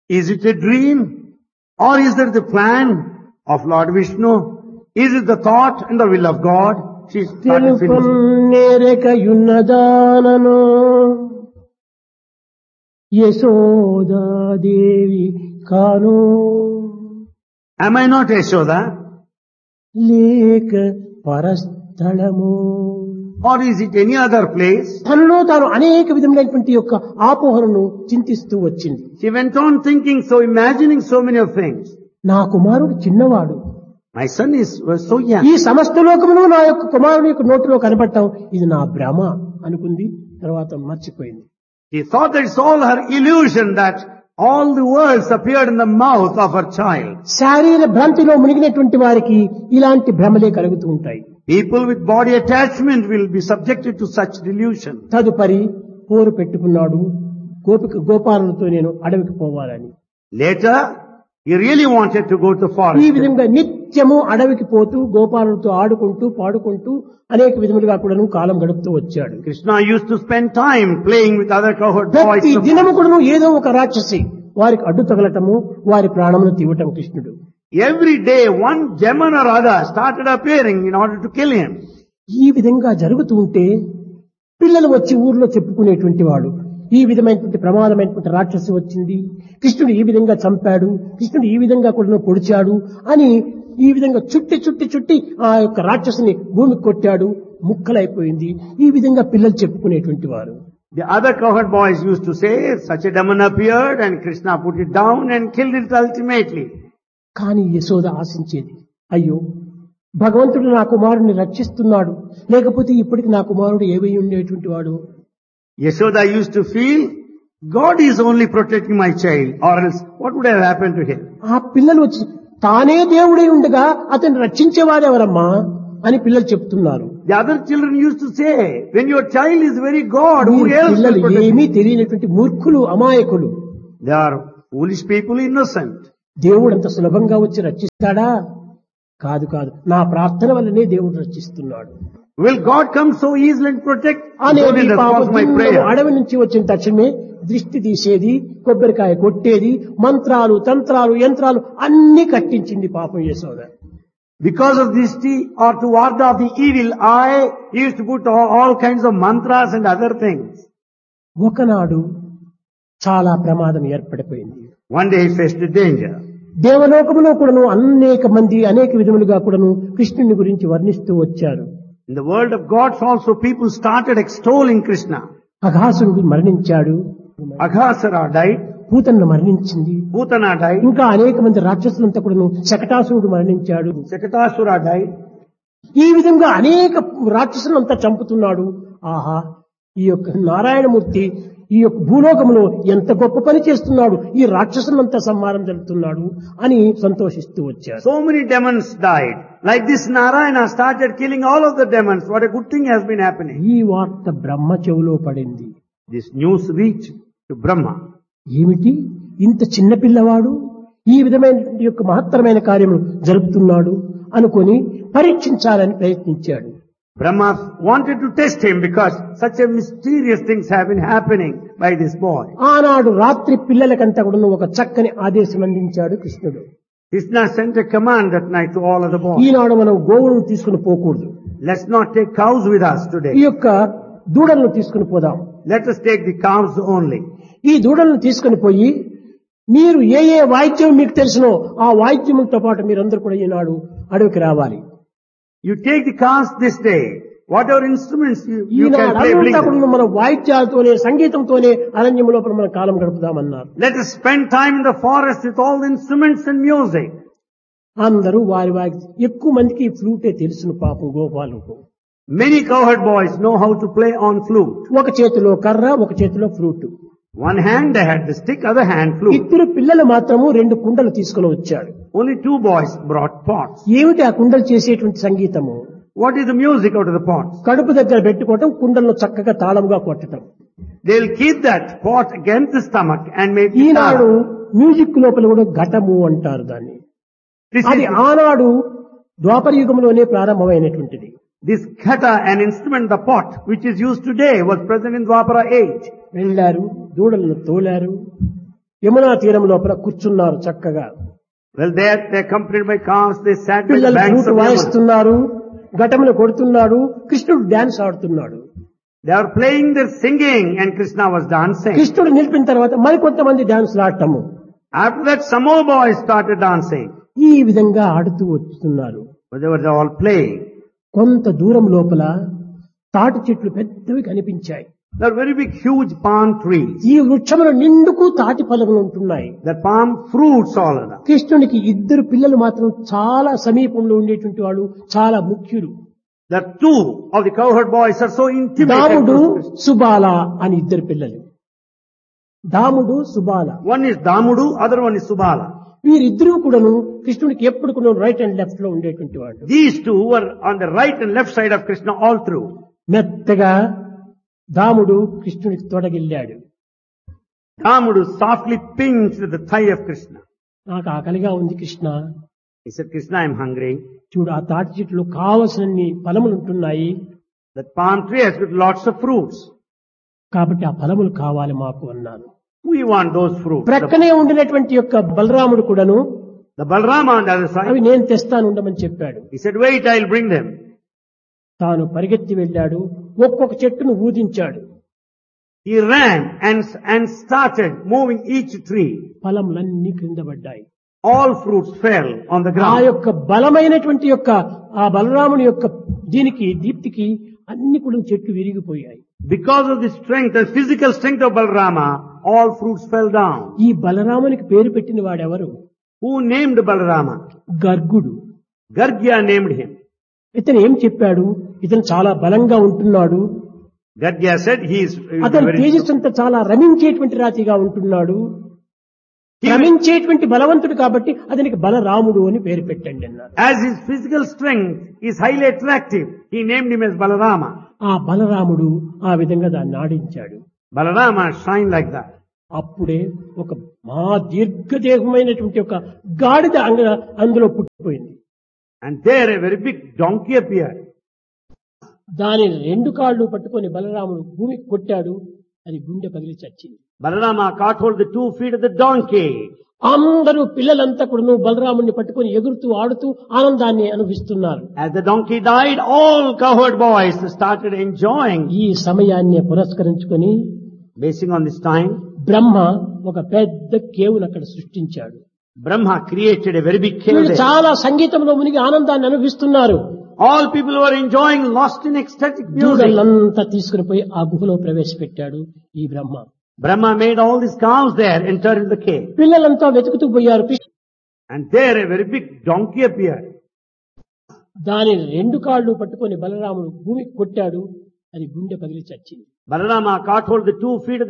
Is it a dream? Or is it the plan of Lord Vishnu? Is it the thought and the will of God? She started finishing. తెలుపన్నేరకయున్నదానను Yashoda Devi కాను Am I not Yashoda? లేక పరస్థలము Or is it any other place? తనలో తాను అనేక విధములైనటువంటి యొక్క ఆపోహనను చింతిస్తూ వచ్చింది She went on thinking, so imagining so many of things. నా కుమారుడు చిన్నవాడు My son is was so young. ఈ సమస్త లోకమును నా యొక్క కుమారుని యొక్క నోటిలో కనబడటం ఇది నా భ్రమ అనుకుంది తర్వాత మర్చిపోయింది She thought that it's all her illusion that all the words appeared in the mouth of her child. శారీర భ్రాంతిలో మునిగినటువంటి వారికి ఇలాంటి భ్రమలే కలుగుతూ ఉంటాయి People with body attachment will be subjected to such delusion. తదుపరి పోరు పెట్టుకున్నాడు గోపిక గోపాలతో నేను అడవికి పోవాలని Later, he really wanted to go to the ఈ forest. విధంగా నిత్యము అడవికి పోతూ గోపాలతో ఆడుకుంటూ పాడుకుంటూ అనేక విధములుగా కూడాను కాలం గడుపుతూ వచ్చాడు Krishna used to spend time playing with other cohort boys. ప్రతి దినము కూడాను ఏదో ఒక రాక్షసి వారికి అడ్డు తగలటము వారి ప్రాణమును తీవటం కృష్ణుడు Every day, one demon or other started appearing in order to kill him. ఈ విధంగా జరుగుతూ ఉంటే పిల్లలు వచ్చి ఊర్లో చెప్పుకునేటువంటి వాడు ఈ విధమైనటువంటి ప్రమాదమైనటువంటి రాక్షసి వచ్చింది కృష్ణుడు ఈ విధంగా చంపాడు కృష్ణుడు ఈ విధంగా కూడా పొడిచాడు అని ఈ విధంగా చుట్టి చుట్టి చుట్టి ఆ యొక్క రాక్షసుని భూమికి కొట్టాడు ముక్కలైపోయింది ఈ విధంగా పిల్లలు చెప్పుకునేటువంటి వారు The other cohort boys used to say, such a demon appeared and Krishna put it down and killed it ultimately. కానీ యశోద ఆశించేది అయ్యో భగవంతుడు నా కుమారుడిని రక్షిస్తున్నాడు లేకపోతే ఇప్పటికి నా కుమారుడు ఏవై ఉండేటువంటి వాడు Yashoda used to feel, God is only protecting my child or else what would have happened to him? ఆ పిల్లలు వచ్చి తానే దేవుడై ఉండగా అతన్ని రక్షించేవారెవరమ్మా అని పిల్లలు చెప్తున్నారు The other children used to say, when your child is very God, ఈ who else will పిల్లలు protect ఏమీ him? తెలియనటువంటి మూర్ఖులు అమాయకులు They are foolish people, innocent. దేవుడు అంత సులభంగా వచ్చి రక్షిస్తాడా కాదు కాదు నా ప్రార్థన వల్లనే దేవుడు రక్షిస్తున్నాడు Will God come so easily and protect? అనే God will పాప respond to my దిన్నము prayer. అడవి నుంచి వచ్చిన తక్షణమే దృష్టి తీసేది కొబ్బరికాయ కొట్టేది మంత్రాలు తంత్రాలు యంత్రాలు అన్ని కట్టించింది పాపం Yashoda Because of this tea or to ward off the evil eye, he used to put all, all kinds of mantras and other things. ఒకనాడు చాలా ప్రమాదం ఏర్పడిపోయింది One day he faced a danger. దేవలోకములో కూడాను అనేక మంది అనేక విధములుగా కూడాను కృష్ణుని గురించి వర్ణిస్తూ వచ్చారు In the world of gods also people started extolling Krishna. అఘాసురుడు మరణించాడు Aghasara died, పూతన్న మరణించింది Putana died, ఇంకా అనేక మంది రాక్షసులంతా కూడాను శకటాసురుడు మరణించాడు Sakatasura died. ఈ విధంగా అనేక రాక్షసులంతా చంపుతున్నాడు ఆహా ఈ యొక్క నారాయణమూర్తి ఈ యొక్క భూలోకములో ఎంత గొప్ప పని చేస్తున్నాడు ఈ రాక్షసులంతా సంహారం జరుగుతున్నాడు అని సంతోషిస్తూ వచ్చారు So many demons died. Like this Narayana started killing all of the demons. What a good thing has been happening. ఈ వార్త బ్రహ్మ చెవిలో పడింది This news reached to Brahma. ఏమిటి ఇంత చిన్న పిల్లవాడు ఈ విధమైన యొక్క మహత్తరమైన కార్యము జరుపుతున్నాడు అనుకొని పరీక్షించాలని ప్రయత్నించాడు Brahma wanted to test him because such a mysterious things have been happening by this boy. ఆనాడు రాత్రి పిల్లలకంతా కూడా ఒక చక్కని ఆదేశం అందించాడు కృష్ణుడు Krishna sent a command that night to all of the boys. ఈనాడు మనం గోవులను తీసుకుని పోకూడదు Let's not take cows with us ఈ today. యొక్క దూడలను తీసుకుని పోదాం Let us take the cows only. ఈ దూడలను తీసుకుని పోయి మీరు ఏ ఏ వాయిద్యం మీకు తెలిసినో ఆ వాయిద్యములతో పాటు మీరందరూ కూడా ఈనాడు అడవికి రావాలి You take the cows this day. Whatever instruments you, you can Eenadu play, bring అంతా them. కూడా మన వాయిద్యాలతోనే సంగీతంతోనే అరణ్యం లోపల మన కాలం గడుపుదామన్నారు Let us spend time in the forest with all the instruments and music. అందరూ వారి వారి ఎక్కువ మందికి ఈ ఫ్లూటే తెలుసును పాపం గోపాలకు Many cowherd boys know how to play on flute. ఒక చేతిలో కర్ర ఒక చేతిలో flute One hand they had the stick, other hand flute. ఇద్దరు పిల్లలు మాత్రము రెండు కుండలు తీసుకుని వచ్చాడు Only two boys brought pots. ఏమిటి ఆ కుండలు చేసేటువంటి సంగీతము What is the music out of the pots? కడుపు దగ్గర పెట్టుకోవటం కుండలను చక్కగా తాళముగా కొట్టడం They'll keep that pot against the stomach and make ఈనాడు guitar. మ్యూజిక్ లోపల కూడా ఘటము అంటారు దాన్ని This అది is ఆనాడు ద్వాపర యుగంలోనే ప్రారంభమైనటువంటిది this khata, an instrument, the pot, which is used today, was present in Dwapara age. వెళ్ళారు దూడలను తోలారు యమునా తీరం లోపల కూర్చున్నారు చక్కగా Well, there they accompanied by cars, they sat by the పిల్లలు banks ఫ్లూట్ of Yamuna. వాయిస్తున్నారు ఘటములు కొడుతున్నాడు కృష్ణుడు డాన్స్ ఆడుతున్నాడు They are playing their singing and Krishna was dancing. కృష్ణుడు నిలిపిన తర్వాత మరికొంతమంది డాన్స్ ఆడటము After that, some more boys started dancing. ఈ విధంగా ఆడుతూ వస్తున్నారు But they were all playing. కొంత దూరం లోపల తాటి చెట్లు పెద్దవి కనిపించాయి There are very big, huge palm trees. ఈ వృక్షముల నిండుకు తాటి ఫలములు ఉంటున్నాయి The palm fruits all around. కృష్ణునికి ఇద్దరు పిల్లలు మాత్రం చాలా సమీపంలో ఉండేటువంటి వాళ్ళు చాలా ముఖ్యులు The two of the cowherd boys are so intimate. and దాముడు close to Krishna. సుబాల అని ఇద్దరు పిల్లలు దాముడు సుబాల One is Damudu, other one is Subala. వీరిద్దరూ కూడాను కృష్ణునికి ఎప్పుడు కూడా రైట్ అండ్ లెఫ్ట్ లో ఉండేటువంటి వాళ్ళు These two were on the right and left side of Krishna all through. మెత్తగా దాముడు కృష్ణునికి తొడగిల్లాడు Damudu softly pinched the thigh of Krishna. నాకు ఆకలిగా ఉంది Krishna He said, Krishna, I am hungry. చూడు ఆ తాటి చెట్లు కావలసినన్ని ఫలములు ఉంటున్నాయి That palm tree has got lots of fruits. కాబట్టి ఆ ఫలములు కావాలి మాకు అన్నాను We want those fruits. The, ప్రక్కనే ఉండినటువంటి యొక్క బలరాముడు కూడాను the Balrama on the other అవి side, నేను తెస్తాను ఉండమని చెప్పాడు he said, wait, I'll bring them. తాను పరిగెత్తి వెళ్ళాడు ఒక్కొక్క చెట్టును ఊదించాడు He ran and, and started moving each tree. ఫలములన్నీ క్రింద పడ్డాయి All fruits fell on the ఆ ground. యొక్క బలమైనటువంటి యొక్క ఆ బలరాముని యొక్క దీనికి దీప్తికి అన్ని కూడా చెట్లు విరిగిపోయాయి Because of the strength and physical strength of Balrama, all fruits fell down. ఈ బలరామునికి పేరు పెట్టిన వాడెవరు Who named Balarama? గర్గుడు Gargya named him. ఇతను ఏం చెప్పాడు ఇతను చాలా బలంగా ఉంటున్నాడు Gargya said he is he is అతని very తేజస్సు అంతా చాలా రమించేటువంటి రాతిగా ఉంటున్నాడు రమించేటువంటి బలవంతుడు కాబట్టి అతనికి బలరాముడు అని పేరు పెట్టండి అన్నారు As his physical strength is highly attractive, he named him as Balarama. ఆ బలరాముడు ఆ విధంగా దాన్ని ఆడించాడు Balarama shined like that. అప్పుడే ఒక మహా దీర్ఘదేహమైనటువంటి ఒక గాడిద అంగ అందులో పుట్టిపోయింది And there a very big donkey appeared. దాని రెండు కాళ్ళు పట్టుకొని బలరాముడు భూమికి కొట్టాడు అది గుండె పగిలి చచ్చింది Balarama caught hold of the two feet of the donkey. అందరూ పిల్లలంతా కూడా బలరాముడిని పట్టుకొని ఎగురుతూ ఆడుతూ ఆనందాన్ని అనుభవిస్తున్నారు As the donkey died, all cowherd boys started enjoying. ఈ సమయాన్ని పురస్కరించుకొని Basing on this time, బ్రహ్మ ఒక పెద్ద కేవును అక్కడ సృష్టించాడు Brahma created a very big cave వీళ్ళు there. చాలా సంగీతంలో మునిగి ఆనందాన్ని అనుభవిస్తున్నారు All people were enjoying, lost in ecstatic music. దూడలంతా తీసుకుని పోయి ఆ గుహలో ప్రవేశపెట్టాడు ఈ బ్రహ్మ Brahma made all these cows there enter in the cave. పిల్లలంతా వెతుకుతూ పోయారు Krishna And there a very big donkey appeared. దాని రెండు కాళ్ళు పట్టుకొని బలరాముడు భూమికి కొట్టాడు అది గుండె పగిలి చచ్చింది Balarama caught hold of the two feet of